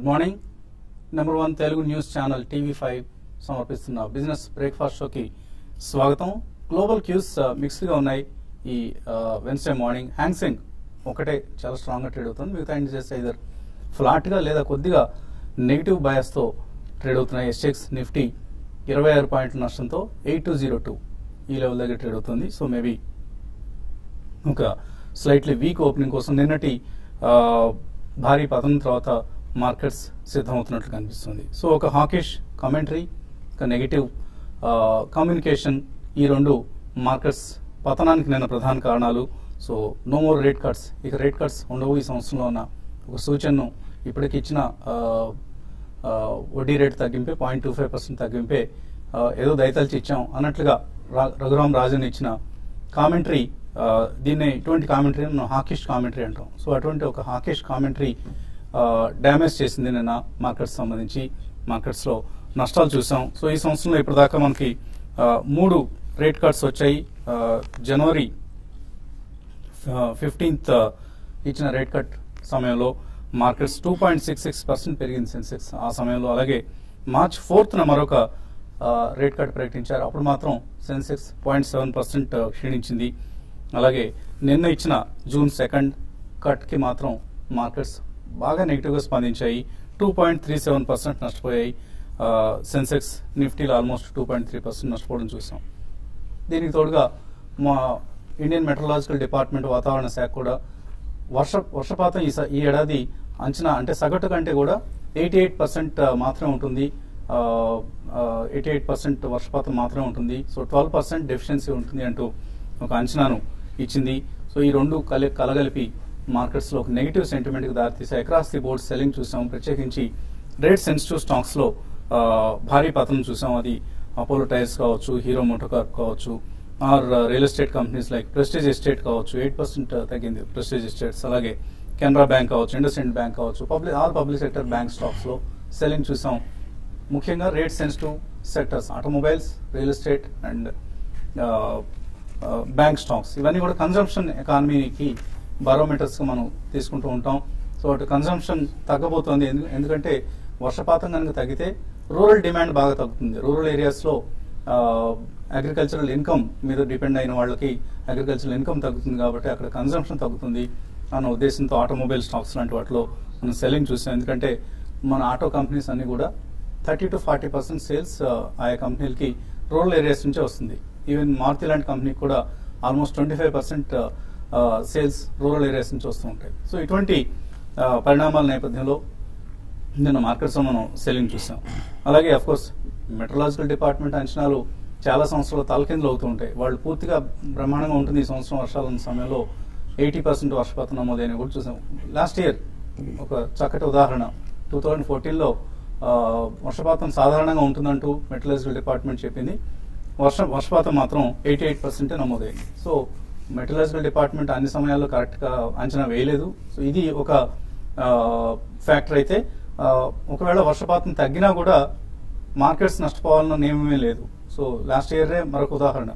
Good morning number one Telugu news channel TV five సమర్పిస్తున్న business breakfast షోకి స్వాగతం global cues mixed గా ఉన్నాయి ఈ వెన్స్డే మార్నింగ్ హ్యాంగ్సింగ్ ఒకటే చాలా స్ట్రాంగ్ గా ట్రేడ్ అవుతుంది మిగతా ఇండిసెస్ ఇదర్ ఫ్లాట్ గా లేదా కొద్దిగా నెగిటివ్ బయాస్ తో ట్రేడ్ అవుతున్నాయి ఎస్ఎక్స్ నిఫ్టీ ఇరవై ఆరు పాయింట్ల నష్టంతో ఎయిట్ టూ జీరో టూ ఈ లెవెల్ దగ్గర ట్రేడ్ అవుతుంది సో మేబీ ఒక స్లైట్లీ వీక్ ఓపెనింగ్ కోసం నిన్నటి ఆ, భారీ పతనం తర్వాత మార్కెట్స్ సిద్ధమవుతున్నట్లు కనిపిస్తుంది సో ఒక హాకిష్ కామెంటరీ ఒక నెగిటివ్ కమ్యూనికేషన్ ఈ రెండు మార్కెట్స్ పతనానికి నిన్న ప్రధాన కారణాలు so no more rate cuts ఇక రేట్ కట్స్ ఉండవు ఈ సంవత్సరంలో ఉన్న ఒక సూచనను ఇప్పటికి ఇచ్చిన ఆ, ఆ, వడ్డీ రేటు తగ్గింపే పాయింట్ టూ ఫైవ్ పర్సెంట్ తగ్గింపే ఆ, ఏదో దయతలిచి ఇచ్చాం అన్నట్లుగా రా- రఘురామ్ రాజన్ ఇచ్చిన కామెంటరీ దీన్ని ఇటువంటి కామెంటరీ మనం హాకిష్ కామెంటరీ అంటాం సో అటువంటి ఒక హాకిష్ కామెంటరీ డ్యామేజ్ చేసింది నిన్న మార్కెట్స్ సంబంధించి మార్కెట్స్ లో నష్టాలు చూసాం సో ఈ సంవత్సరంలో ఇప్పటిదాకా మనకి ఆ, మూడు రేట్ కట్స్ వచ్చాయి ఆ, జనవరి ఫిఫ్టీన్త్ ఇచ్చిన రేట్ కట్ సమయంలో markets two point six six percent పెరిగింది సెన్సెక్స్ ఆ సమయంలో అలాగే మార్చ్ ఫోర్త్న మరొక రేట్ కట్ ప్రకటించారు అప్పుడు మాత్రం సెన్సెక్స్ పాయింట్ సెవెన్ పర్సెంట్ క్షీణించింది అలాగే నిన్న ఇచ్చిన జూన్ సెకండ్ కట్కి మాత్రం మార్కెట్స్ బాగా నెగిటివ్గా స్పందించాయి two point three seven percent నష్టపోయాయి సెన్సెక్స్ నిఫ్టీలో almost two point three percent నష్టపోవడం చూసాం దీనికి తోడుగా మా ఇండియన్ మెట్రలాజికల్ డిపార్ట్మెంట్ వాతావరణ శాఖ కూడా వర్ష వర్షపాతం ఈ స- ఈ ఏడాది అంచనా అంటే సగటు కంటే కూడా ఎయిటీ ఎయిట్ పర్సెంట్ మాత్రమే ఉంటుంది ఎయిటీ ఎయిట్ పర్సెంట్ వర్షపాతం మాత్రమే ఉంటుంది సో ట్వెల్వ్ పర్సెంట్ డెఫిషియన్సీ ఉంటుంది అంటూ ఒక అంచనాను ఇచ్చింది సో ఈ రెండు కలి కలగలిపి మార్కెట్స్ లో ఒక నెగిటివ్ సెంటిమెంట్ కి దారితీసాయి అక్రాస్ ది బోర్డ్ సెల్లింగ్ చూసాం ప్రత్యేకించి రేట్ సెన్సిటివ్ స్టాక్స్ లో ఆ, భారీ పతనం చూసాం అది అపోలో టైర్స్ కావచ్చు హీరో మోటోకార్ కావచ్చు or real estate companies like Prestige Estate కావచ్చు ఎయిట్ పర్సెంట్ తగ్గింది ప్రెస్టేజ్ ఎస్టేట్స్ అలాగే కెనరా బ్యాంక్ కావచ్చు ఇండస్ఇండ్ బ్యాంక్ కావచ్చు public all public sector bank stocks లో సెల్లింగ్ చూసాం ముఖ్యంగా rate sensitive sectors automobiles real estate and bank stocks ఇవన్నీ కూడా కన్జంప్షన్ ఎకానమీకి బారోమీటర్స్ మనం తీసుకుంటూ ఉంటాం సో అటు కన్జంప్షన్ తగ్గబోతోంది ఎందు- ఎందుకంటే వర్షపాతం కనుక తగ్గితే రూరల్ డిమాండ్ బాగా తగ్గుతుంది రూరల్ ఏరియాస్ లో అగ్రికల్చరల్ ఇన్కమ్ మీద డిపెండ్ అయిన వాళ్ళకి అగ్రికల్చరల్ ఇన్కమ్ తగ్గుతుంది కాబట్టి అక్కడ కన్జంప్షన్ తగ్గుతుంది అన్న ఉద్దేశంతో ఆటోమొబైల్ స్టాక్స్ లాంటి వాటిలో మనం సెల్లింగ్ చూసాం ఎందుకంటే మన ఆటో కంపెనీస్ అన్ని కూడా thirty to forty percent sales ఆయా కంపెనీలకి రూరల్ ఏరియాస్ నుంచే వస్తుంది ఈవెన్ మారుతి లాంటి కంపెనీకి కూడా almost twenty five percent sales rural areas నుంచి వస్తూ ఉంటాయి సో ఇటువంటి ఆ, పరిణామాల నేపథ్యంలో నిన్న మార్కెట్స్ లో మనం సెల్లింగ్ చూసాం అలాగే అఫ్ కోర్స్ మెట్రలాజికల్ డిపార్ట్మెంట్ అంచనాలు చాలా సంవత్సరాలు తలకిందులు అవుతూ ఉంటాయి వాళ్ళు పూర్తిగా బ్రహ్మాండంగా ఉంటుంది ఈ సంవత్సరం వర్షాలు ఉన్న సమయంలో ఎయిటీ పర్సెంట్ వర్షపాతం నమోదైన కూడా చూసాం లాస్ట్ ఇయర్ ఒక చక్కటి ఉదాహరణ టూ థౌజండ్ ఫోర్టీన్లో వర్షపాతం సాధారణంగా ఉంటుందంటూ మెట్రలాజికల్ డిపార్ట్మెంట్ చెప్పింది వర్ష వర్షపాతం మాత్రం ఎయిటీ ఎయిట్ పర్సెంటే నమోదైంది సో మెటలాజికల్ డిపార్ట్మెంట్ అన్ని సమయాల్లో కరెక్ట్ గా అంచనా వేయలేదు సో ఇది ఒక ఫ్యాక్టర్ అయితే ఆ, ఒకవేళ వర్షపాతం తగ్గినా కూడా మార్కెట్స్ నష్టపోవాలన్న నియమమే లేదు సో లాస్ట్ ఇయర్ మరొక ఉదాహరణ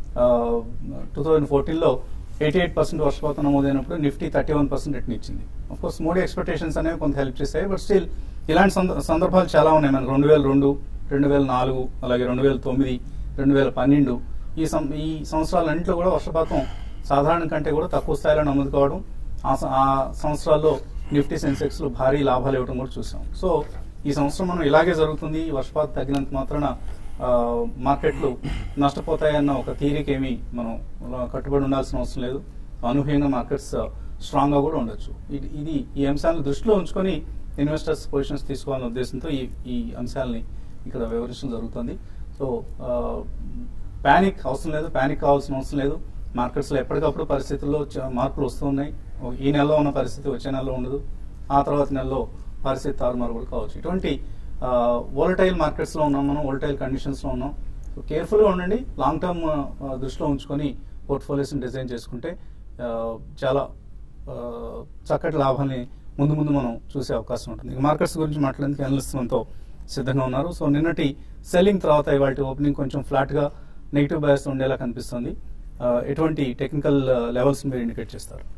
టూ థౌజండ్ ఫోర్టీన్లో ఎయిటీ ఎయిట్ పర్సెంట్ వర్షపాతం నమోదైనప్పుడు Nifty thirty one percent return ఇచ్చింది కోర్స్ మోడీ ఎక్స్పెక్టేషన్స్ అనేవి కొంత హెల్ప్ చేశాయి బట్ స్టిల్ ఇలాంటి సంద- సందర్భాలు చాలా ఉన్నాయి మనకు రెండు వేల రెండు రెండు వేల నాలుగు అలాగే రెండు వేల తొమ్మిది రెండు వేల పన్నెండు ఈ సం- ఈ సంవత్సరాలన్నింటిలో కూడా వర్షపాతం సాధారణ కంటే కూడా తక్కువ స్థాయిలో నమోదు కావడం ఆ స- ఆ సంవత్సరాల్లో నిఫ్టీ సెన్సెక్స్ లో భారీ లాభాలు ఇవ్వడం కూడా చూసాం సో ఈ సంవత్సరం మనం ఇలాగే జరుగుతుంది ఈ వర్షపాతం తగ్గినంత మాత్రాన ఆ, మార్కెట్లు నష్టపోతాయన్న ఒక థీరీకి ఏమి మనం అలా కట్టుబడి ఉండాల్సిన అవసరం లేదు అనూహ్యంగా మార్కెట్స్ స్ట్రాంగ్ గా కూడా ఉండొచ్చు ఇది ఇది ఈ అంశాలను దృష్టిలో ఉంచుకొని ఇన్వెస్టర్స్ పొజిషన్స్ తీసుకోవాలనే ఉద్దేశంతో ఈ ఈ అంశాలని ఇక్కడ వివరించడం జరుగుతుంది సో ప్యానిక్ అవసరం లేదు ప్యానిక్ కావాల్సిన అవసరం లేదు మార్కెట్స్ లో ఎప్పటికప్పుడు పరిస్థితుల్లో చ- మార్పులు వస్తూ ఉన్నాయి ఓ- ఈ నెలలో ఉన్న పరిస్థితి వచ్చే నెలలో ఉండదు ఆ తర్వాత నెలలో పరిస్థితి తారుమారు కూడా కావచ్చు ఇటువంటి వోలటైల్ మార్కెట్స్ లో ఉన్నాం మనం వోలటైల్ కండిషన్స్ లో ఉన్నాం సో కేర్ఫుల్ గా ఉండండి లాంగ్ టర్మ్ దృష్టిలో ఉంచుకొని పోర్ట్ఫోలియోస్ డిజైన్ చేసుకుంటే ఆ, చాలా ఆ, చక్కటి లాభాన్ని ముందు ముందు మనం చూసే అవకాశం ఉంటుంది ఇక మార్కెట్స్ గురించి మాట్లాడేందుకు అనలిస్ట్ మనతో సిద్ధంగా ఉన్నారు సో నిన్నటి సెల్లింగ్ తర్వాత ఇవాళ ఓపెనింగ్ కొంచెం ఫ్లాట్ గా నెగిటివ్ బయాస్ ఉండేలా కనిపిస్తుంది ఆ, ఎటువంటి టెక్నికల్ లెవెల్స్ మీరు ఇండికేట్ చేస్తారు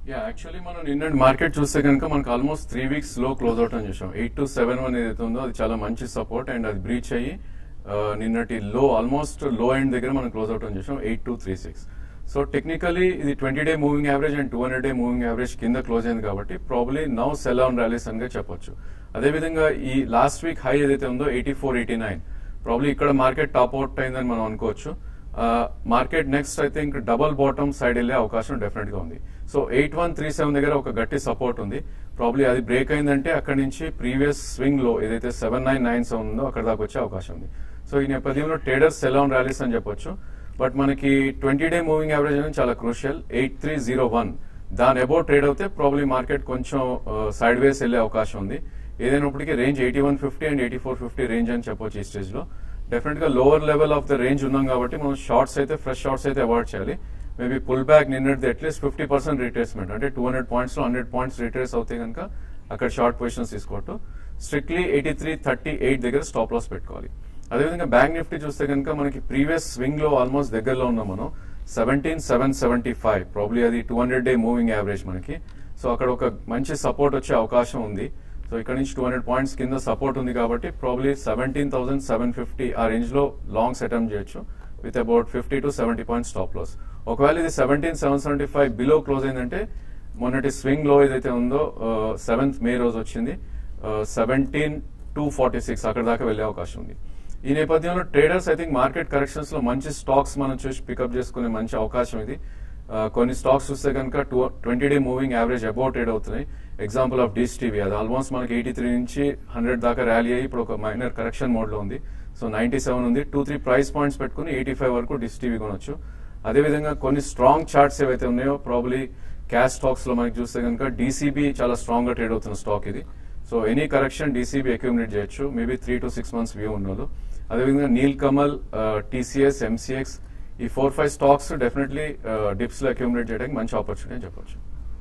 యా యాక్చువల్లీ మనం నిన్న మార్కెట్ చూస్తే కనుక మనకు ఆల్మోస్ట్ త్రీ వీక్స్ లో క్లోజ్ అవుట్ అని చూసాం ఎయిట్ టు సెవెన్ వన్ ఏదైతే ఉందో అది చాలా మంచి సపోర్ట్ అండ్ అది బ్రీచ్ అయ్యి ఆ, నిన్నటి లో ఆల్మోస్ట్ లో ఎండ్ దగ్గర మనం క్లోజ్ అవుట్ అని చూసాం eight two three six so technically ఇది twenty day moving average and two hundred day moving average కింద క్లోజ్ అయింది కాబట్టి probably now sell on rallies అని చెప్పొచ్చు అదేవిధంగా ఈ లాస్ట్ వీక్ హై ఏదైతే ఉందో eighty four eighty nine probably ఇక్కడ మార్కెట్ టాప్ అవుట్ అయిందని మనం అనుకోవచ్చు market next I think double bottom side వెళ్ళే అవకాశం డెఫినెట్ గా ఉంది so eight one three seven దగ్గర ఒక గట్టి సపోర్ట్ ఉంది ప్రాబ్లీ అది బ్రేక్ అయిందంటే అక్కడ నుంచి ప్రీవియస్ స్వింగ్ లో ఏదైతే సెవెన్ నైన్ నైన్ సెవెన్ ఉందో అక్కడ దాకా వచ్చే అవకాశం ఉంది సో ఈ నేపథ్యంలో ట్రేడర్స్ సెల్ ఆన్ ర్యాలీస్ అని చెప్పొచ్చు బట్ మనకి ట్వంటీ డే మూవింగ్ యావరేజ్ అనేది చాలా crucial eight three zero one దాని అబౌట్ ట్రేడ్ అవుతే ప్రాబ్లీ మార్కెట్ కొంచెం సైడ్ వేస్ వెళ్ళే అవకాశం ఉంది ఏదైనప్పటికీ range eighty one fifty and eighty four fifty range అని చెప్పొచ్చు ఈ స్టేజ్ లో డెఫినెట్ గా lower level of the range ఉన్నాం కాబట్టి మనం షార్ట్స్ అయితే ఫ్రెష్ షార్ట్స్ అయితే అవాయిడ్ చేయాలి మేబీ పుల్ బ్యాక్ నిన్నటిది అట్లీస్ట్ ఫిఫ్టీ పర్సెంట్ రిట్రేస్మెంట్ అంటే టూ హండ్రెడ్ పాయింట్స్ లో హండ్రెడ్ పాయింట్స్ రిట్రేస్ అవుతాయి కనుక అక్కడ షార్ట్ పొజిషన్స్ తీసుకోవట్టు strictly eighty three thirty eight దగ్గర స్టాప్ లాస్ పెట్టుకోవాలి అదేవిధంగా బ్యాంక్ నిఫ్టీ చూస్తే కనుక మనకి ప్రీవియస్ స్వింగ్ లో ఆల్మోస్ట్ దగ్గరలో ఉన్నాం మనం seventeen seven seventy five probably అది two hundred day moving average మనకి సో అక్కడ ఒక మంచి సపోర్ట్ వచ్చే అవకాశం ఉంది సో ఇక్కడ నుంచి టూ హండ్రెడ్ పాయింట్స్ కింద సపోర్ట్ ఉంది కాబట్టి probably seventeen thousand seven fifty ఆ రేంజ్ లో లాంగ్ సెటమ్ చేయొచ్చు with about fifty to seventy points stop loss ఒకవేళ ఇది seventeen seven seventy five below close అయిందంటే మొన్నటి స్వింగ్ లో ఏదైతే ఉందో సెవెంత్ మే రోజు వచ్చింది సెవెంటీన్ టూ ఫార్టీ సిక్స్ అక్కడ దాకా వెళ్లే అవకాశం ఉంది ఈ నేపథ్యంలో traders I think market corrections లో మంచి స్టాక్స్ మనం చూసి పికప్ చేసుకునే మంచి అవకాశం ఇది ఆ, కొన్ని స్టాక్స్ చూస్తే కనుక twenty day moving average about trade అవుతున్నాయి ఎగ్జాంపుల్ ఆఫ్ డిస్ టీవీ అది ఆల్మోస్ట్ మనకి ఎయిటీ త్రీ నుంచి హండ్రెడ్ దాకా ర్యాలీ అయ్యి ఇప్పుడు ఒక మైనర్ కరెక్షన్ మోడ్ లో ఉంది సో నైన్టీ సెవెన్ ఉంది టూ త్రీ ప్రైస్ పాయింట్స్ పెట్టుకుని ఎయిటీ ఫైవ్ వరకు డిస్ టీవీ కొనొచ్చు అదేవిధంగా కొన్ని స్ట్రాంగ్ చార్ట్స్ ఏవైతే ఉన్నాయో ప్రాబ్లీ క్యాష్ స్టాక్స్ లో మనకి చూస్తే కనుక డీసీబీ చాలా స్ట్రాంగ్ గా ట్రేడ్ అవుతున్న స్టాక్ ఇది so any correction DCB accumulate చేయొచ్చు maybe three to six months view ఉన్నది అదేవిధంగా నీల్ కమల్ టీసీఎస్ ఎంసీఎక్స్ ఈ four five stocks definitely dips లో అక్యూమిలేట్ చేయడానికి మంచి ఆపర్చునిటీ అని చెప్పొచ్చు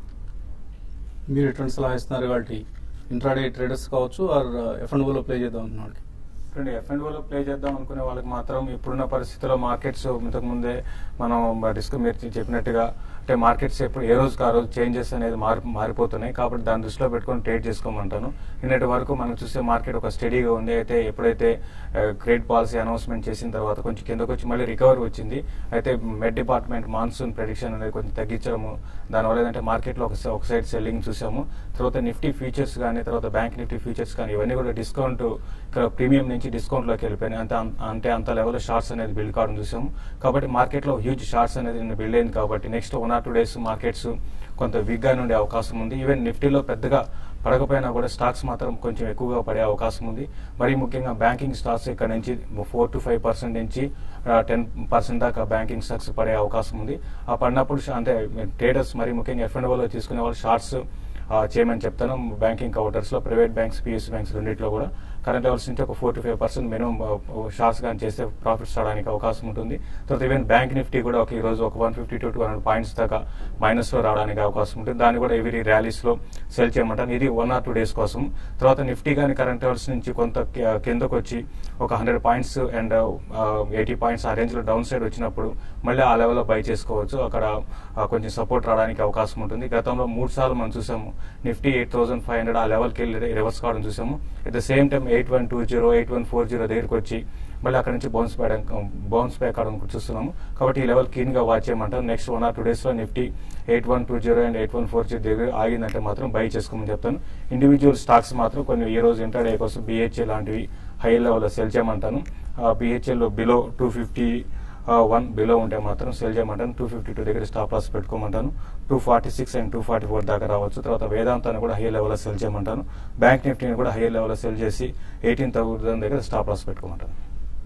మీరు ఎటువంటి సలహా ఇస్తున్నారు వాటి ఇంట్రాడే ట్రేడర్స్ కావచ్చు ఆర్ ఎఫ్ అండ్ లో ప్లే చేద్దాం అన్న వాళ్ళకి చూడండి ఎఫ్ అండ్ లో ప్లే చేద్దాం అనుకునే వాళ్ళకి మాత్రం ఇప్పుడున్న పరిస్థితుల్లో మార్కెట్స్ ఇంతకు ముందే మనం డిస్క్ మీరు చెప్పినట్టుగా అంటే మార్కెట్స్ ఎప్పుడు ఏ రోజుకి ఆ రోజు చేంజెస్ అనేది మారి మారిపోతున్నాయి కాబట్టి దాన్ని దృష్టిలో పెట్టుకొని ట్రేడ్ చేసుకోమంటాను నిన్నటి వరకు మనం చూసే మార్కెట్ ఒక స్టడీగా ఉంది అయితే ఎప్పుడైతే క్రెడిట్ పాలసీ అనౌన్స్మెంట్ చేసిన తర్వాత కొంచెం కిందకు వచ్చి మళ్ళీ రికవరీ వచ్చింది అయితే మెడ్ డిపార్ట్మెంట్ మాన్సూన్ ప్రెడిక్షన్ అనేది కొంచెం తగ్గించడము దానివల్ల ఏంటంటే మార్కెట్లో ఒక ఒక సైడ్ సెల్లింగ్ చూసాము తర్వాత నిఫ్టీ ఫ్యూచర్స్ కానీ తర్వాత బ్యాంక్ నిఫ్టీ ఫ్యూచర్స్ కానీ ఇవన్నీ కూడా డిస్కౌంట్ ఇక్కడ ప్రీమియం నుంచి డిస్కౌంట్ లోకి వెళ్ళిపోయినాయి అంత అంటే అంత లెవెల్ షార్ట్స్ అనేది బిల్డ్ కావడం చూసాము కాబట్టి మార్కెట్ లో హ్యూజ్ షార్ట్స్ అనేది నిన్న బిల్డ్ అయింది కాబట్టి next one or two days markets కొంత వీక్ గా ఉండే అవకాశం ఉంది ఈవెన్ నిఫ్టీలో పెద్దగా పడకపోయినా కూడా స్టాక్స్ మాత్రం కొంచెం ఎక్కువగా పడే అవకాశం ఉంది మరి ముఖ్యంగా బ్యాంకింగ్ స్టాక్స్ ఇక్కడ నుంచి ఫోర్ టు ఫైవ్ పర్సెంట్ నుంచి టెన్ పర్సెంట్ దాకా బ్యాంకింగ్ స్టాక్స్ పడే అవకాశం ఉంది ఆ పడినప్పుడు ష- అంటే ట్రేడర్స్ మరి ముఖ్యంగా ఎఫ్ లో తీసుకునే వాళ్ళు షార్ట్స్ చేయమని చెప్తాను బ్యాంకింగ్ కౌంటర్స్ లో ప్రైవేట్ బ్యాంక్స్ పిఎస్ బ్యాంక్స్ రెండింటిలో కూడా కరెంట్ లెవెల్స్ నుంచి ఒక four to five percent minimum shorts కానీ చేస్తే ప్రాఫిట్స్ రావడానికి అవకాశం ఉంటుంది తర్వాత ఈవెన్ బ్యాంక్ నిఫ్టీ కూడా ఒక ఈ రోజు ఒక one fifty to two hundred points దాకా మైనస్ లో రావడానికి అవకాశం ఉంటుంది దాన్ని కూడా ఎవరీ ర్యాలీస్ లో సెల్ చేయమంటాను ఇది వన్ ఆర్ టూ డేస్ కోసం తర్వాత నిఫ్టీ కానీ కరెంట్ లెవెల్స్ నుంచి కొంత కి- కిందకు వచ్చి ఒక hundred points and eighty points ఆ రేంజ్ లో డౌన్ సైడ్ వచ్చినప్పుడు మళ్ళీ ఆ లెవెల్లో బై చేసుకోవచ్చు అక్కడ ఆ, కొంచెం సపోర్ట్ రావడానికి అవకాశం ఉంటుంది గతంలో మూడు సార్లు మనం చూసాము Nifty eight thousand five hundred ఆ లెవెల్కి వెళ్ళి రివర్స్ కావడం చూసాము at the same time eight one two zero eight one four zero దగ్గరికి వచ్చి మళ్ళీ అక్కడ నుంచి బౌన్స్ బ్యాక్ బౌన్స్ బ్యాక్ అవడం చూస్తున్నాము కాబట్టి ఈ లెవెల్ క్లీన్ గా వాచ్ చేయమంటాం next one or two days లో Nifty eight one two zero and eight one four zero దగ్గర ఆగిందంటే మాత్రం బై చేసుకోమని చెప్తాను ఇండివిజువల్ స్టాక్స్ మాత్రం కొన్ని ఈ రోజు ఇంటర్డే కోసం బిహెచ్ఏ లాంటివి హై లెవెల్లో సెల్ చేయమంటాను బిహెచ్ఏలో below two fifty one below ఉంటే మాత్రం సెల్ చేయమంటాను టూ ఫిఫ్టీ టూ దగ్గర స్టాప్ లాస్ పెట్టుకోమంటాను two forty six and two forty four దాకా రావచ్చు తర్వాత వేదాంతాన్ని కూడా హై లెవెల్లో సెల్ చేయమంటాను బ్యాంక్ నిఫ్టీని కూడా హై లెవెల్లో సెల్ చేసి ఎయిటీన్ థౌసండ్ దగ్గర స్టాప్ లాస్ పెట్టుకోమంటాను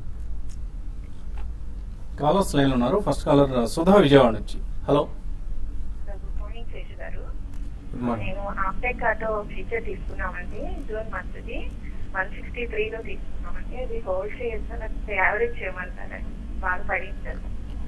కాలర్స్ లైన్ ఉన్నారు ఫస్ట్ కాలర్ సుధా విజయవాడ నుంచి hello good morning Seshu garu good morning నేను ఆప్టెక్ ఆటో ఫ్యూచర్ తీసుకున్నామండి జూన్ మంత్ది వన్ సిక్స్టీ త్రీలో తీసుకున్నామండి అది హోల్డ్ చేయొచ్చా లేకపోతే యావరేజ్ చేయమంటారండి బాగా పడింది సార్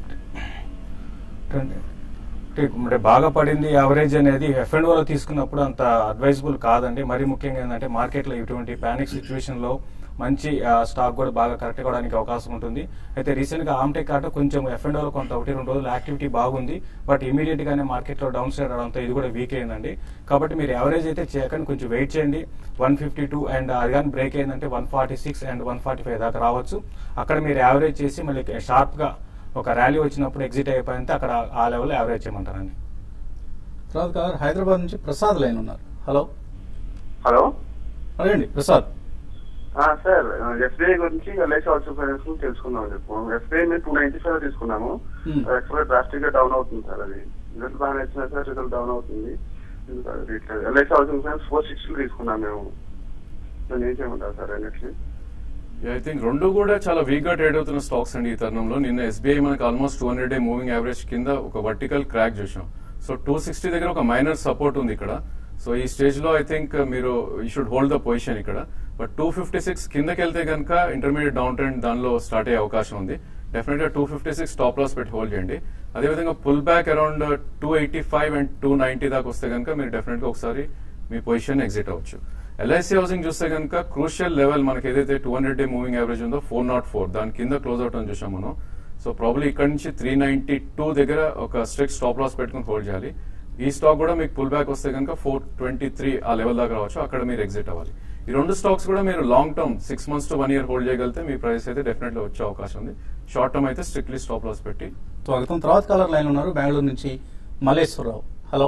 అంటే అంటే బాగా పడింది యావరేజ్ అనేది ఎఫ్ అండ్ లో తీసుకున్నప్పుడు అంత అడ్వైజబుల్ కాదండి మరి ముఖ్యంగా ఏంటంటే మార్కెట్లో ఇటువంటి పానిక్ సిచ్యువేషన్ లో మంచి స్టాక్ కూడా బాగా కరెక్ట్ కావడానికి అవకాశం ఉంటుంది అయితే రీసెంట్ గా ఆమ్టెక్ ఆటో కొంచెం ఎఫ్ అండ్ లో కొంత ఒకటి రెండు రోజులు యాక్టివిటీ బాగుంది బట్ ఇమీడియట్ గానే మార్కెట్ లో డౌన్ సైడ్ అవడంతో ఇది కూడా వీక్ అయిందండి కాబట్టి మీరు ఎవరేజ్ అయితే చేయకండి కొంచెం వెయిట్ చేయండి వన్ ఫిఫ్టీ టూ అండ్ అది కానీ బ్రేక్ అయిందంటే one forty six and one forty five దాకా రావచ్చు అక్కడ మీరు యావరేజ్ చేసి మళ్ళీ షార్ప్ గా ఒక ర్యాలీ వచ్చినప్పుడు ఎగ్జిట్ అయిపోయింటే అక్కడ ఆ లెవెల్ యావరేజ్ చేయమంటారండి తర్వాత కాదు హైదరాబాద్ నుంచి ప్రసాద్ లైన్ ఉన్నారు హలో హలో అడగండి ప్రసాద్ ఆ, సార్ ఎస్బీఐ గురించి ఎల్ఐసి హౌసింగ్ ఫైనాన్స్ గురించి తెలుసుకుందాం చెప్పు ఎస్బీఐ మేము టూ నైన్టీ ఫైవ్ తీసుకున్నాము Hmm. యాక్చువల్గా డ్రాస్టిక్ గా డౌన్ అవుతుంది సార్ అది రిజల్ట్ బాగా నచ్చిన సార్ రిజల్ట్ డౌన్ అవుతుంది LIC housing finance four sixty తీసుకున్నాం మేము దాన్ని ఏం చేయమంటారు సార్ అన్నిటిని ఐ థింక్ రెండు కూడా చాలా వీక్ గా ట్రేడ్ అవుతున్న స్టాక్స్ అండి ఈ తరుణంలో నిన్న ఎస్బీఐ మనకి almost two hundred day moving average కింద ఒక వర్టికల్ క్రాక్ చూసాం సో టూ సిక్స్టీ దగ్గర ఒక మైనర్ సపోర్ట్ ఉంది ఇక్కడ సో ఈ స్టేజ్ లో ఐ థింక్ మీరు you should hold the position ఇక్కడ బట్ టూ ఫిఫ్టీ సిక్స్ కిందకి వెళ్తే కనుక ఇంటర్మీడియట్ డౌన్ ట్రెండ్ దానిలో స్టార్ట్ అయ్యే అవకాశం ఉంది డెఫినెట్ గా two fifty six top loss పెట్టి హోల్డ్ చేయండి అదేవిధంగా pull back around two eighty five and two ninety దాకా వస్తే కనుక మీరు డెఫినెట్ గా ఒకసారి మీ పొజిషన్ ఎగ్జిట్ అవ్వచ్చు ఎల్ఐసి హౌసింగ్ చూస్తే కనుక క్రూషియల్ లెవెల్ మనకి ఏదైతే two hundred day moving average ఉందో ఫోర్ నాట్ ఫోర్ దాని కింద క్లోజ్ అవుట్ అని చూసాం మనం సో ప్రాబ్లీ ఇక్కడ నుంచి త్రీ నైన్టీ టూ దగ్గర ఒక స్ట్రిక్ట్ స్టాప్ లాస్ పెట్టుకుని హోల్డ్ చేయాలి ఈ స్టాక్ కూడా మీకు పుల్ బ్యాక్ వస్తే కనుక ఫోర్ ట్వంటీ త్రీ ఆ లెవెల్ దాకా రావచ్చు అక్కడ మీరు ఎగ్జిట్ అవ్వాలి ఈ రెండు స్టాక్స్ కూడా మీరు long term six months to one year hold చేయగలిగితే మీ ప్రైస్ అయితే డెఫినెట్లీ వచ్చే అవకాశం ఉంది షార్ట్ టర్మ్ అయితే స్ట్రిక్ట్లీ స్టాప్ లాస్ పెట్టి స్వాగతం తర్వాత కాలర్ లైన్ ఉన్నారు బెంగళూరు నుంచి మల్లేశ్వరరావు హలో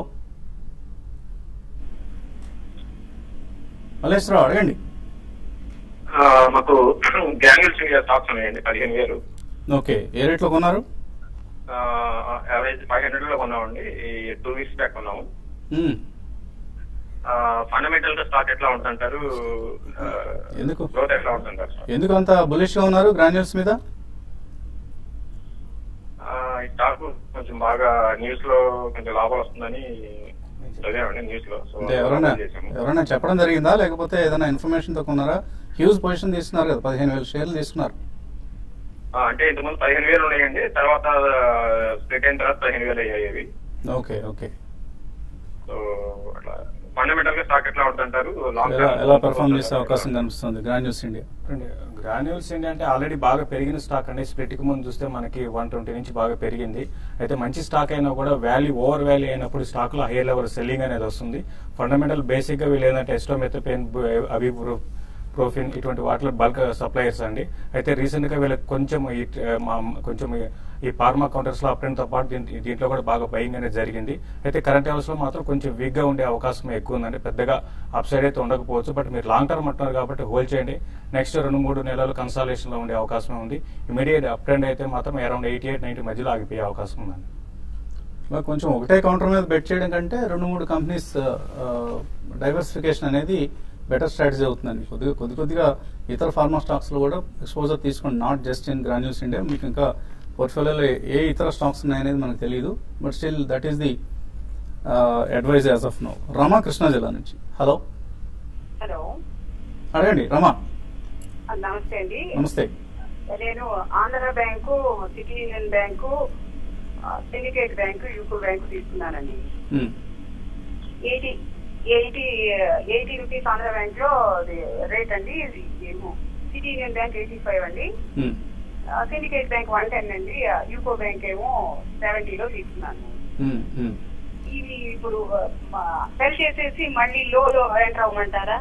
మల్లేశ్వరరావు అడగండి ఆ, మాకు గ్రాన్యూల్స్ ఇండియా స్టాక్స్ ఉన్నాయండి పదిహేను వేలు ఓకే ఏ రేట్లో కొన్నారు యావరేజ్ ఫైవ్ హండ్రెడ్ లో కొన్నామండి ఈ టూ వీక్స్ బ్యాక్ కొన్నాము మ్మ్. ఫండమెంటల్ గా స్టాక్ ఎట్లా ఉంటుంటారు ఎందుకు? గ్రోత్ ఎట్లా ఉంటుంటారు ఎందుకు అంత బులిష్ గా ఉన్నారు గ్రాన్యూల్స్ మీద ఆ, ఈ స్టాక్ కొంచెం బాగా న్యూస్ లో కొంచెం లాభాలు వస్తుందని చదివామండి న్యూస్ లో సో అంటే ఎవరైనా చేసాము. ఎవరైనా చెప్పడం జరిగిందా లేకపోతే ఏదైనా ఇన్ఫర్మేషన్ తో కొన్నారా హ్యూజ్ పొజిషన్ తీసుకున్నారు కదా పదిహేను వేల షేర్లు తీసుకున్నారు ఆ, అంటే ఇంతకుముందు పదిహేను వేలు ఉన్నాయండి తర్వాత స్ప్లిట్ అయిన తర్వాత పదిహేను వేలు అయ్యాయి అవి ఓకే ఓకే సో అట్లా ఫండమెంటల్ గా స్టాక్ ఎట్లా ఉంటుంటారు లాంగ్ ఎలా ఎలా పెర్ఫామ్ చేసే అవకాశం కనిపిస్తుంది గ్రాన్యూల్స్ ఇండియా గ్రాన్యూల్స్ ఏంటి అంటే ఆల్రెడీ బాగా పెరిగిన స్టాక్ అండి స్ప్లిట్ కి ముందు చూస్తే మనకి వన్ ట్వంటీ నుంచి బాగా పెరిగింది అయితే మంచి స్టాక్ అయినా కూడా వాల్యూ ఓవర్ వాల్యూ అయినప్పుడు స్టాక్ లో హై లెవెల్ సెల్లింగ్ అనేది వస్తుంది ఫండమెంటల్ బేసిక్ గా వీళ్ళు ఏంటంటే ఎస్టోమెథపెన్ అవి ప్రోఫిన్ ఇటువంటి వాటిలో బల్క్ సప్లయర్స్ అండి అయితే రీసెంట్ గా వీళ్ళకి కొంచెం ఈ ఆ, మా- కొంచెం ఈ- ఈ ఫార్మా కౌంటర్స్ లో అప్రెంట్ తో పాటు దీంట్- దీంట్లో కూడా బాగా బయింగ్ అనేది జరిగింది అయితే కరెంట్ అవర్స్ లో మాత్రం కొంచెం వీక్ గా ఉండే అవకాశం ఎక్కువ ఉందండి పెద్దగా అప్ సైడ్ అయితే ఉండకపోవచ్చు బట్ మీరు లాంగ్ టర్మ్ అంటున్నారు కాబట్టి హోల్డ్ చేయండి నెక్స్ట్ రెండు మూడు నెలలు కన్సాలేషన్ లో ఉండే అవకాశం ఉంది ఇమీడియట్ అప్ ట్రెండ్ అయితే మాత్రం అరౌండ్ ఎయిటీ ఎయిట్ నైన్టీ మధ్యలో ఆగిపోయే అవకాశం ఉందండి మరి కొంచెం ఒకటే కౌంటర్ మీద బెట్ చేయడం కంటే రెండు మూడు కంపెనీస్ డైవర్సిఫికేషన్ అనేది బెటర్ స్ట్రాటజీ అవుతుందండి కొద్దిగా కొద్ది కొద్దిగా ఇతర ఫార్మా స్టాక్స్ లో కూడా ఎక్స్పోజర్ తీసుకోండి not just in Granules India మీకు ఇంకా పోర్ట్ఫోలియోలో ఏ ఇతర స్టాక్స్ ఉన్నాయనేది మనకు తెలియదు but still that is the advice as of now Rama Krishna జిల్లా నుంచి హలో హలో అడగండి రమా నమస్తే అండి నమస్తే నేను Andhra Bank City Union Bank ఆ, సిండికేట్ బ్యాంకు యూకో బ్యాంకు తీసుకున్నానండి మ్మ్. Eighty eighty eighty rupees Andhra Bank లో అది రేట్ అండి ఇది ఏమో City Union Bank eighty five అండి మ్మ్. సిండికేట్ బ్యాంక్ వన్ టెన్ అండి ఆ, యూకో బ్యాంక్ ఏమో సెవెంటీలో తీసుకున్నాను మ్మ్. మ్మ్. ఇవి ఇప్పుడు సెల్ చేసేసి మళ్ళీ లోలో ఎంటర్ అవ్వమంటారా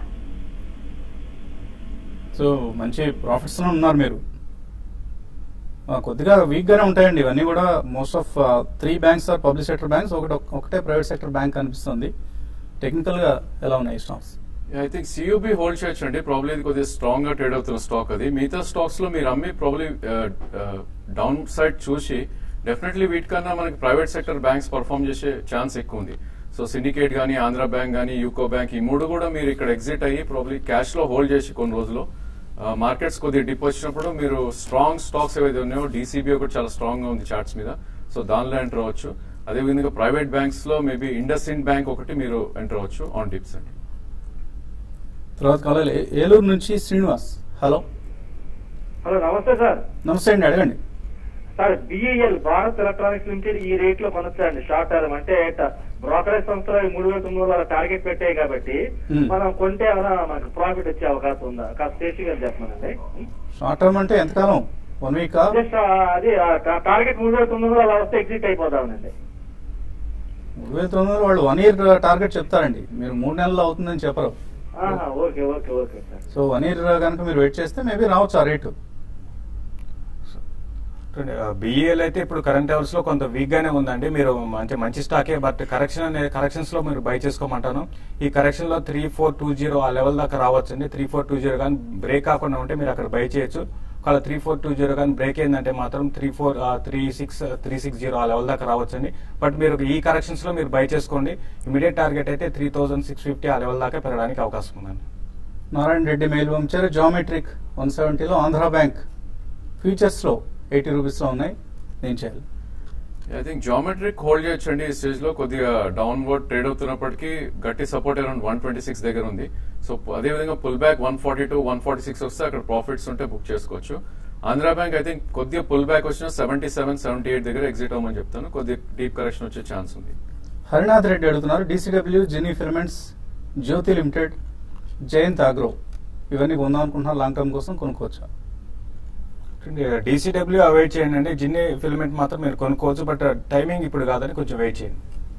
సో మంచి ప్రాఫిట్స్ లో ఉన్నారు మీరు ఆ, కొద్దిగా వీక్ గానే ఉంటాయండి ఇవన్నీ కూడా most of three banks are public sector banks ఒకటి ఒకటే ప్రైవేట్ సెక్టర్ బ్యాంక్ అనిపిస్తుంది టెక్నికల్ గా ఎలా ఉన్నాయి stocks I think CUB hold చేయొచ్చు అండి ప్రాబ్లీ ఇది కొద్దిగా స్ట్రాంగ్ గా ట్రేడ్ అవుతున్న స్టాక్ అది మిగతా స్టాక్స్ లో మీరు అమ్మి ప్రాబ్లీ డౌన్ సైడ్ చూసి డెఫినెట్లీ వీటికన్నా మనకి ప్రైవేట్ సెక్టర్ బ్యాంక్స్ పర్ఫామ్ చేసే ఛాన్స్ ఎక్కువ ఉంది సో సిండికేట్ గానీ ఆంధ్ర బ్యాంక్ గానీ యూకో బ్యాంక్ ఈ మూడు కూడా మీరు ఇక్కడ ఎగ్జిట్ అయ్యి ప్రాబ్లీ క్యాష్ లో హోల్డ్ చేసి కొన్ని రోజులు మార్కెట్స్ కొద్దిగా డిప్ వచ్చినప్పుడు మీరు స్ట్రాంగ్ స్టాక్స్ ఏవైతే ఉన్నాయో డీసీబీ ఒకటి చాలా స్ట్రాంగ్ గా ఉంది చార్ట్స్ మీద సో దానిలో ఎంటర్ అవ్వచ్చు అదేవిధంగా ప్రైవేట్ బ్యాంక్స్ లో మేబీ ఇండస్ ఇండ్ బ్యాంక్ ఒకటి మీరు ఎంటర్ అవ్వచ్చు ఆన్ డిప్స్ అండి తర్వాత కావాలి ఏ- ఏలూరు నుంచి శ్రీనివాస్ హలో హలో నమస్తే సార్ నమస్తే అండి అడగండి sir BEL Bharat electronics limited ఈ రేట్ లో కొనొచ్చండి షార్ట్ టర్మ్ అంటే బ్రోకరేజ్ సంస్థలు ఈ మూడు వేల తొమ్మిది వందల టార్గెట్ పెట్టాయి కాబట్టి Hmm. మనం కొంటే ఏమైనా మనకు ప్రాఫిట్ వచ్చే అవకాశం ఉందా కాస్త సేఫ్టీ గా చెప్పమనండి షార్ట్ టర్మ్ అంటే ఎంతకాలం వన్ వీక్ జస్ట్ అది టార్గెట్ మూడు వేల తొమ్మిది వందలు అలా వస్తే ఎగ్జిట్ అయిపోదామనండి మూడు వేల తొమ్మిది వందలు వాళ్ళు వన్ ఇయర్ టార్గెట్ చెప్తారండి మీరు మూడు నెలలు అవుతుందని చెప్పరు ఆహా, okay okay okay sir so one year కనుక మీరు వెయిట్ చేస్తే మేబీ రావచ్చు ఆ రేటు బిఈఎల్ అయితే ఇప్పుడు కరెంట్ లెవెల్స్ లో కొంత వీక్ గానే ఉందండి మీరు మంచి మంచి స్టాకే బట్ కరెక్షన్ అనే కరెక్షన్స్ లో మీరు బై చేసుకోమంటాను ఈ కరెక్షన్ లో త్రీ ఫోర్ టూ జీరో ఆ లెవెల్ దాకా రావచ్చండి త్రీ ఫోర్ టూ జీరో కానీ బ్రేక్ కాకుండా ఉంటే మీరు అక్కడ బై చేయొచ్చు ఒకవేళ త్రీ ఫోర్ టూ జీరో కానీ బ్రేక్ అయిందంటే మాత్రం three four three six three six zero ఆ లెవెల్ దాకా రావచ్చండి బట్ మీరు ఈ కరెక్షన్స్ లో మీరు బై చేసుకోండి ఇమీడియట్ టార్గెట్ అయితే త్రీ థౌసండ్ సిక్స్ ఫిఫ్టీ ఆ లెవెల్ దాకా పెరగడానికి అవకాశం ఉందండి నారాయణ రెడ్డి మెయిల్ పంపించారు జామెట్రిక్ వన్ సెవెంటీలో ఆంధ్ర బ్యాంక్ ఫ్యూచర్స్లో ఎయిటీ రూపీస్లో ఉన్నాయి ఏం చేయాలి ఐ థింక్ జామెట్రిక్ హోల్డ్ చేయొచ్చండి ఈ స్టేజ్ లో కొద్దిగా డౌన్వర్డ్ ట్రేడ్ అవుతున్నప్పటికీ గట్టి support around one twenty six దగ్గర ఉంది సో అదే విధంగా pull back one forty two one forty six వస్తే అక్కడ ప్రాఫిట్స్ ఉంటే బుక్ చేసుకోవచ్చు ఆంధ్ర బ్యాంక్ ఐ థింక్ కొద్దిగా పుల్ బ్యాక్ వచ్చిన సెవెంటీ సెవెన్ సెవెంటీ ఎయిట్ దగ్గర ఎగ్జిట్ అవ్వమని చెప్తాను కొద్దిగా డీప్ కరెక్షన్ వచ్చే ఛాన్స్ ఉంది హరినాథ్ రెడ్డి అడుగుతున్నారు డీసీడబ్ల్యూ జినీ filaments Jyothi limited Jayant agro ఇవన్నీ కొందాం అనుకుంటున్నారు లాంగ్ టర్మ్ కోసం కొనుక్కోవచ్చా డీసీడబ్ల్యూ అవాయిడ్ చేయండి అండి జిన్ని ఫిల్మెంట్ మాత్రం మీరు కొనుక్కోవచ్చు బట్ టైమింగ్ ఇప్పుడు కాదని కొంచెం వెయిట్ చేయండి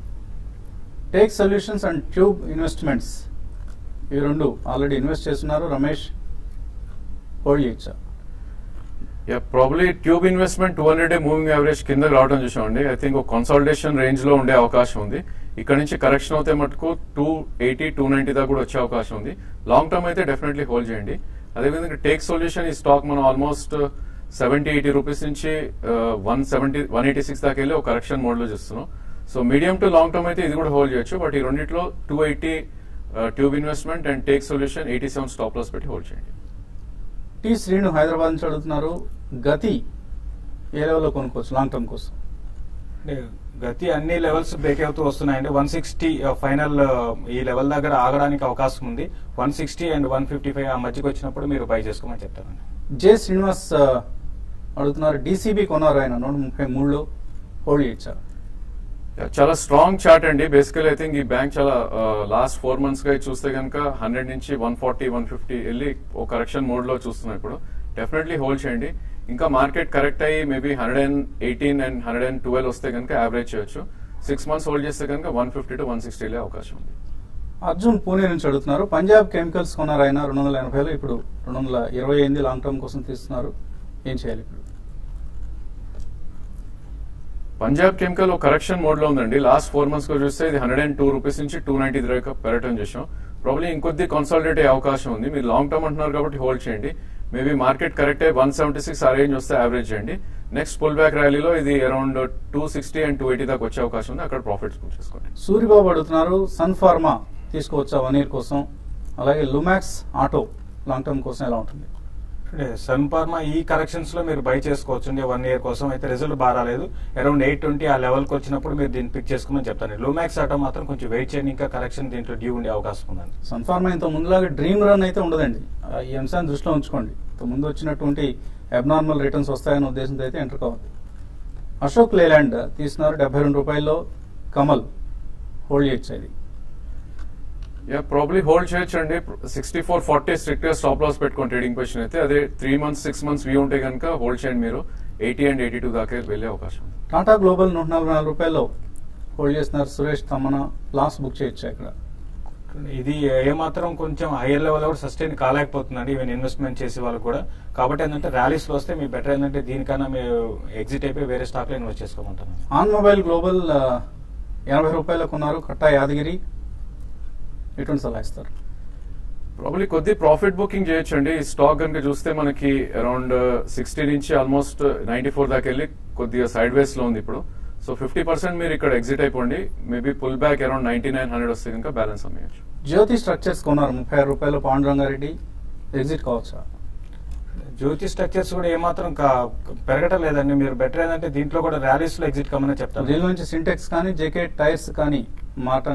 take solutions and tube investments ఇవి రెండు ఆల్రెడీ ఇన్వెస్ట్ చేస్తున్నారు రమేష్ హోల్డ్ చేయొచ్చా yeah probably tube investment two hundred day moving average కింద రావడం చూసామండి ఐ థింక్ ఒక కన్సల్టేషన్ రేంజ్ లో ఉండే అవకాశం ఉంది ఇక్కడ నుంచి కరెక్షన్ అవుతే మటుకు టూ ఎయిటీ టూ నైన్టీ దాకా కూడా వచ్చే అవకాశం ఉంది లాంగ్ టర్మ్ అయితే డెఫినెట్లీ హోల్డ్ చేయండి అదేవిధంగా టేక్ సొల్యూషన్ ఈ స్టాక్ మనం ఆల్మోస్ట్ సెవెంటీ ఎయిటీ రూపీస్ నుంచి one seventy one eighty six దాకా వెళ్ళి ఒక కరెక్షన్ మోడ్ లో చూస్తున్నాం so medium to long term అయితే ఇది కూడా హోల్డ్ చేయొచ్చు బట్ ఈ రెండిట్లో two eighty tube investment and take solution eighty seven stop loss పెట్టి హోల్డ్ చేయండి టీ శ్రీను హైదరాబాద్ నుంచి అడుగుతున్నారు గతి ఏ లెవెల్లో కొనుక్కోవచ్చు లాంగ్ టర్మ్ కోసం అంటే గతి అన్ని లెవెల్స్ బ్రేక్ అవుతూ వస్తున్నాయండి వన్ సిక్స్టీ ఫైనల్ ఈ లెవెల్ దగ్గర ఆగడానికి అవకాశం ఉంది one sixty and one fifty five ఆ మధ్యకి వచ్చినప్పుడు మీరు బై చేసుకోమని చెప్తానండి జే శ్రీనివాస్ ఆ, అడుగుతున్నారు డీసీబీ కొన్నారు ఆయన నూట ముప్పై మూడులో హోల్డ్ చేయొచ్చా Yeah, చాలా స్ట్రాంగ్ చార్ట్ అండి బేసికల్ ఐ థింక్ ఈ బ్యాంక్ చాలా లాస్ట్ ఫోర్ మంత్స్ గా చూస్తే కనుక హండ్రెడ్ నుంచి వన్ ఫార్టీ వన్ ఫిఫ్టీ వెళ్ళి ఒక కరెక్షన్ మోడ్ లో చూస్తున్నాం ఇప్పుడు డెఫినెట్లీ హోల్డ్ చేయండి ఇంకా మార్కెట్ కరెక్ట్ అయ్యి maybe hundred and eighteen and hundred and twelve వస్తే కనుక యావరేజ్ చేయొచ్చు సిక్స్ మంత్స్ హోల్డ్ చేస్తే కనుక one fifty to one sixty వెళ్ళే అవకాశం ఉంది అర్జున్ పూణే నుంచి అడుగుతున్నారు పంజాబ్ కెమికల్స్ కొన్నారు ఆయన రెండు వందల ఎనభైలో ఇప్పుడు రెండు వందల ఇరవై ఎనిమిది లాంగ్ టర్మ్ కోసం తీస్తున్నారు ఏం చేయాలి ఇప్పుడు పంజాబ్ కెమికల్ ఒక కరెక్షన్ మోడ్ లో ఉందండి లాస్ట్ ఫోర్ మంత్స్ లో చూస్తే ఇది హండ్రెడ్ అండ్ టూ రూపీస్ నుంచి టూ నైన్టీ దాకా పెరగటం చేసాం ప్రాబ్లీ ఇంకొద్ది కన్సాలిడేట్ అయ్యే అవకాశం ఉంది మీరు లాంగ్ టర్మ్ అంటున్నారు కాబట్టి హోల్డ్ చేయండి మేబీ మార్కెట్ కరెక్ట్ అయ్యి వన్ సెవెంటీ సిక్స్ ఆ రేంజ్ వస్తే యావరేజ్ చేయండి నెక్స్ట్ పుల్ బ్యాక్ ర్యాలీలో ఇది around two sixty and two eighty దాకా వచ్చే అవకాశం ఉంది అక్కడ ప్రాఫిట్స్ బుక్ చేసుకోండి సూరిబాబు అడుగుతున్నారు సన్ ఫార్మా తీసుకోవచ్చా వన్ ఇయర్ కోసం అలాగే లుమాక్స్ ఆటో లాంగ్ టర్మ్ కోసం ఎలా ఉంటుంది అంటే సన్ ఫార్మా ఈ కరెక్షన్స్ లో మీరు బై చేసుకోవచ్చు వన్ ఇయర్ కోసం అయితే రిజల్ట్ బాగా రాలేదు అరౌండ్ ఎయిట్ ట్వంటీ ఆ లెవెల్ కి వచ్చినప్పుడు మీరు దీన్ని పిక్ చేసుకోమని చెప్తాను లూమాక్స్ ఆటో మాత్రం కొంచెం వెయిట్ చేయండి ఇంకా కరెక్షన్ దీంట్లో డ్యూ ఉండే అవకాశం ఉందండి సన్ ఫార్మా ఇంత ముందులాగా డ్రీమ్ రన్ అయితే ఉండదండి ఆ, ఈ అంశాన్ని దృష్టిలో ఉంచుకోండి ఇంత ముందు వచ్చినటువంటి అబ్నార్మల్ రిటర్న్స్ వస్తాయనే ఉద్దేశంతో అయితే ఎంటర్ కావద్దు అశోక్ లేలాండ్ తీస్తున్నారు డెబ్బై రెండు రూపాయల్లో కమల్ హోల్డ్ చేయొచ్చు ఇది యా ప్రాబ్లీ హోల్డ్ చేయొచ్చు అండి సిక్స్టీ ఫోర్ ఫార్టీ స్ట్రిక్ట్ గా స్టాప్ లాస్ పెట్టుకోండి ట్రేడింగ్ పొజిషన్ అయితే అదే three months six months view ఉంటే కనుక హోల్డ్ చేయండి మీరు ఎయిటీ అండ్ ఎయిటీ టూ దాకా వెళ్ళే అవకాశం ఉంది టాటా గ్లోబల్ నూట నలభై నాలుగు రూపాయల్లో హోల్డ్ చేస్తున్నారు సురేష్ తమ్మన లాస్ బుక్ చేయొచ్చు ఇక్కడ ఇది ఏమాత్రం కొంచెం హైయర్ లెవెల్ కూడా సస్టైన్ కాలేకపోతుందండి ఈవెన్ ఇన్వెస్ట్మెంట్ చేసే వాళ్ళకి కూడా కాబట్టి ఏంటంటే ర్యాలీస్ లో వస్తే మీ బెటర్ ఏంటంటే దీనికన్నా మీరు ఎగ్జిట్ అయిపోయి వేరే స్టాక్ లో ఇన్వెస్ట్ చేసుకోమంటాను ఆన్ మొబైల్ గ్లోబల్ ఆ, ఎనభై రూపాయలకు కొన్నారు కట్టా యాదగిరి ఎటువంటి సలహా ఇస్తారు ప్రాబ్లీ కొద్ది ప్రాఫిట్ బుకింగ్ చేయొచ్చు అండి ఈ స్టాక్ కనుక చూస్తే మనకి అరౌండ్ సిక్స్టీ నుంచి ఆల్మోస్ట్ నైన్టీ ఫోర్ దాకా వెళ్ళి కొద్దిగా సైడ్ వేస్ లో ఉంది ఇప్పుడు సో ఫిఫ్టీ పర్సెంట్ మీరు ఇక్కడ ఎగ్జిట్ అయిపోండి maybe pull back around ninety nine hundred వస్తే కనుక బ్యాలెన్స్ అమ్మేయచ్చు జ్యోతి స్ట్రక్చర్స్ కొన్నారు ముప్పై ఆరు రూపాయలు పాండురంగారెడ్డి ఎగ్జిట్ కావచ్చా జ్యోతి స్ట్రక్చర్స్ కూడా ఏమాత్రం కా- పెరగటం లేదండి మీరు బెటర్ ఏంటంటే దీంట్లో కూడా ర్యాలీస్ లో ఎగ్జిట్ కమ్మని చెప్తాను దీని నుంచి సింటెక్స్ కానీ జేకే టైర్స్ కానీ మాటని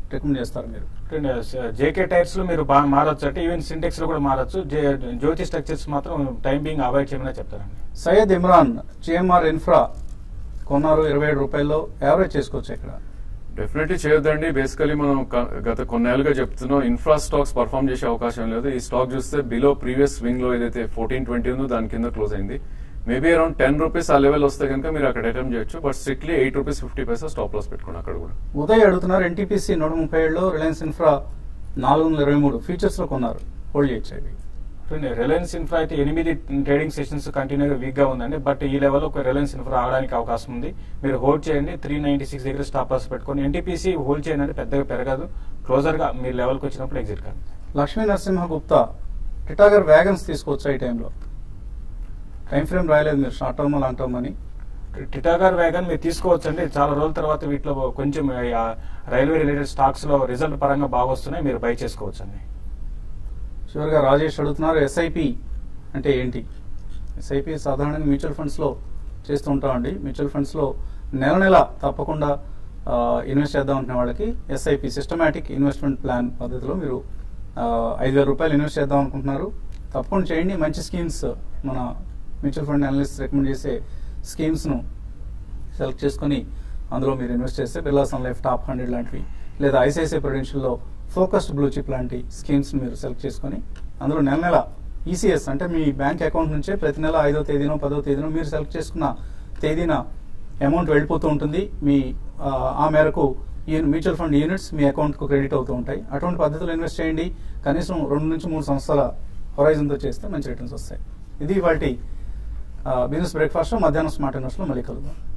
రికమెండ్ చేస్తారు మీరు జేకే టైర్స్ లో మీరు బాగా మారొచ్చు అంటే ఈవెన్ సింటెక్స్ లో కూడా మారొచ్చు జే- జ్యోతి స్ట్రక్చర్స్ మాత్రం టైం బీయింగ్ అవాయిడ్ చేయమని చెప్తారండి సయ్యద్ ఇమ్రాన్ జిఎంఆర్ ఇన్ఫ్రా కొన్నారు ఇరవై ఏడు రూపాయల్లో యావరేజ్ చేసుకోవచ్చు ఇక్కడ డెఫినెట్లీ చేయొద్దండి బేసికలీ మనం క- గత కొన్నేళ్ళుగా చెప్తున్నాం ఇన్ఫ్రా స్టాక్స్ పర్ఫామ్ చేసే అవకాశం లేదు ఈ స్టాక్ చూస్తే బిలో ప్రీవియస్ స్వింగ్ లో ఏదైతే ఫోర్టీన్ ట్వంటీ ఉందో దాని కింద క్లోజ్ అయింది మేబీ అరౌండ్ టెన్ రూపీస్ ఆ లెవెల్ వస్తే కనుక మీరు అక్కడ అటెంప్ట్ చేయొచ్చు but strictly eight rupees fifty paisa stop loss పెట్టుకోండి అక్కడ కూడా ఉదయ్ అడుగుతున్నారు ఎన్టీపీసీ నూట ముప్పై ఏడులో రిలయన్స్ ఇన్ఫ్రా నాలుగు వందల ఇరవై మూడు ఫీచర్స్ లో కొన్నారు హోల్డ్ చేయొచ్చు ఇవి రిలయన్స్ ఇన్ఫ్రా అయితే ఎనిమిది ట్రేడింగ్ సెషన్స్ కంటిన్యూగా వీక్ గా ఉందండి బట్ ఈ లెవెల్ ఒక రిలయన్స్ ఇన్ఫ్రా ఆడడానికి అవకాశం ఉంది మీరు హోల్డ్ చేయండి త్రీ నైన్టీ సిక్స్ దగ్గర స్టాప్ లాస్ పెట్టుకొని ఎన్టీపీసీ హోల్డ్ చేయండి అంటే పెద్దగా పెరగదు క్లోజర్ గా మీ లెవెల్కి వచ్చినప్పుడు ఎగ్జిట్ కాదు లక్ష్మీ నరసింహ గుప్తా టిటాగర్ వ్యాగన్స్ తీసుకోవచ్చా ఈ టైంలో టైం ఫ్రేమ్ రాయలేదు మీరు షార్ట్ టర్మ్ లాంగ్ టర్మ్ అని టిటాగర్ వ్యాగన్ మీరు తీసుకోవచ్చు అండి చాలా రోజుల తర్వాత వీటిలో కొంచెం ఆ, రైల్వే రిలేటెడ్ స్టాక్స్ లో రిజల్ట్ పరంగా బాగా వస్తున్నాయి మీరు బై చేసుకోవచ్చు అండి చివరిగా రాజేష్ అడుగుతున్నారు ఎస్ఐపి అంటే ఏంటి ఎస్ఐపి సాధారణంగా మ్యూచువల్ ఫండ్స్ లో చేస్తూ ఉంటామండి మ్యూచువల్ ఫండ్స్ లో నెల నెల తప్పకుండా ఇన్వెస్ట్ చేద్దాం అనుకునే వాళ్ళకి ఎస్ఐపి సిస్టమాటిక్ ఇన్వెస్ట్మెంట్ ప్లాన్ పద్ధతిలో మీరు ఆ, ఐదు వేల రూపాయలు ఇన్వెస్ట్ చేద్దాం అనుకుంటున్నారు తప్పకుండా చేయండి మంచి స్కీమ్స్ మన మ్యూచువల్ ఫండ్ అనలిస్ట్ రికమెండ్ చేసే స్కీమ్స్ ను సెలెక్ట్ చేసుకొని అందులో మీరు ఇన్వెస్ట్ చేస్తే Birla sun life top hundred లాంటివి లేదా ఐసిఐసిఐ ప్రొడెన్షియల్లో ఫోకస్డ్ బ్లూ చిప్ లాంటి స్కీమ్స్ మీరు సెలెక్ట్ చేసుకొని అందులో నెల నెల ఈసీఎస్ అంటే మీ బ్యాంక్ అకౌంట్ నుంచే ప్రతి నెల ఐదో తేదీనో పదో తేదీనో మీరు సెలెక్ట్ చేసుకున్న తేదీన అమౌంట్ వెళ్ళిపోతూ ఉంటుంది మీ ఆ, ఆ మేరకు ఈ మ్యూచువల్ ఫండ్ యూనిట్స్ మీ అకౌంట్కు క్రెడిట్ అవుతూ ఉంటాయి అటువంటి పద్ధతిలో ఇన్వెస్ట్ చేయండి కనీసం రెండు నుంచి మూడు సంవత్సరాల హొరైజన్తో చేస్తే మంచి రిటర్న్స్ వస్తాయి ఇది వాటి బిజినెస్ బ్రేక్ఫాస్ట్ మధ్యాహ్నం స్మార్ట్ ఇన్వెస్ట్లో మళ్ళీ కలుద్దాం